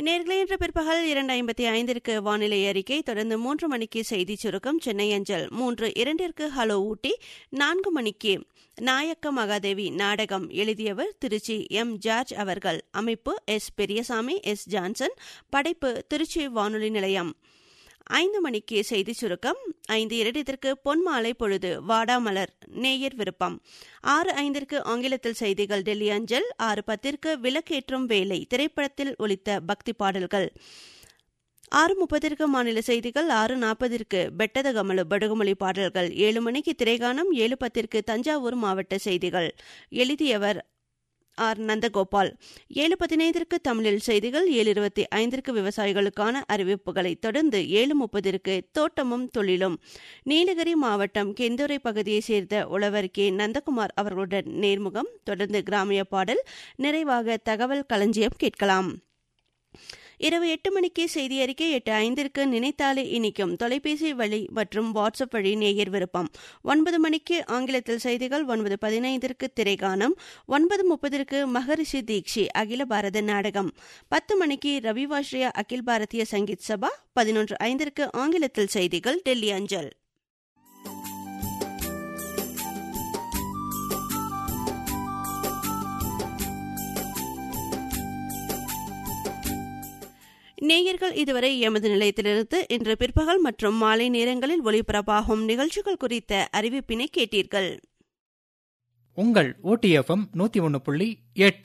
நேர்களே இன்று பிற்பகல் இரண்டு ஐம்பத்தி ஐந்திற்கு வானிலை அறிக்கை தொடர்ந்து மூன்று மணிக்கு செய்தி சுருக்கம் சென்னை அஞ்சல் மூன்று இரண்டிற்கு ஹலோ ஊட்டி நான்கு மணிக்கு நாயக்க மகாதேவி நாடகம் எழுதியவர் திருச்சி எம் ஜார்ஜ் அவர்கள் அமைப்பு எஸ் பெரியசாமி எஸ் ஜான்சன் படைப்பு திருச்சி வானொலி நிலையம் ஐந்து மணிக்கு செய்தி சுருக்கம் ஐந்து இரண்டிற்கு பொன்மாலை பொழுது வாடாமலர் நேயர் விருப்பம் ஆறு ஐந்திற்கு ஆங்கிலத்தில் செய்திகள் டெல்லி அஞ்சல் ஆறு பத்திற்கு விளக்கேற்றும் வேலை திரைப்படத்தில் ஒலித்த பக்தி பாடல்கள் ஆறு முப்பதிற்கு மாநில செய்திகள் ஆறு நாற்பதிற்கு பெட்டத கமலு படுகுமொழி பாடல்கள் ஏழு மணிக்கு திரைகானம் ஏழு பத்திற்கு தஞ்சாவூர் மாவட்ட செய்திகள் எழுதியவர் ஆர் நந்தகோபால் ஏழு பதினைந்திற்கு தமிழில் செய்திகள் ஏழு இருபத்தி ஐந்திற்கு விவசாயிகளுக்கான அறிவிப்புகளை தொடர்ந்து ஏழு முப்பதிற்கு தோட்டமும் தொழிலும் நீலகிரி மாவட்டம் கெந்துரை பகுதியைச் சேர்ந்த உழவர் கே நந்தகுமார் அவர்களுடன் நேர்முகம் தொடர்ந்து கிராமிய பாடல் நிறைவாக தகவல் களஞ்சியம் கேட்கலாம் இரவு எட்டு மணிக்கு செய்தி அறிக்கை எட்டு ஐந்திற்கு நினைத்தாலே இனிக்கும் தொலைபேசி வழி மற்றும் வாட்ஸ்அப் வழி நேயர் விருப்பம் ஒன்பது மணிக்கு ஆங்கிலத்தில் செய்திகள் ஒன்பது பதினைந்திற்கு திரைகானம் ஒன்பது முப்பதிற்கு மகரிஷி தீக்ஷி அகில பாரத நாடகம் பத்து மணிக்கு ரவிவாஸ்ரீயா அகில் பாரதிய சங்கீத் சபா பதினொன்று ஐந்திற்கு ஆங்கிலத்தில் செய்திகள் டெல்லி அஞ்சல் நேயர்கள் இதுவரை எமது நிலையத்திலிருந்து இன்று பிற்பகல் மற்றும் மாலை நேரங்களில் ஒளிபரப்பாகும் நிகழ்ச்சிகள் குறித்த அறிவிப்பினை கேட்டீர்கள் உங்கள் ஓடிஎஃப்எம் நூத்தி ஒன்னு புள்ளி எட்டு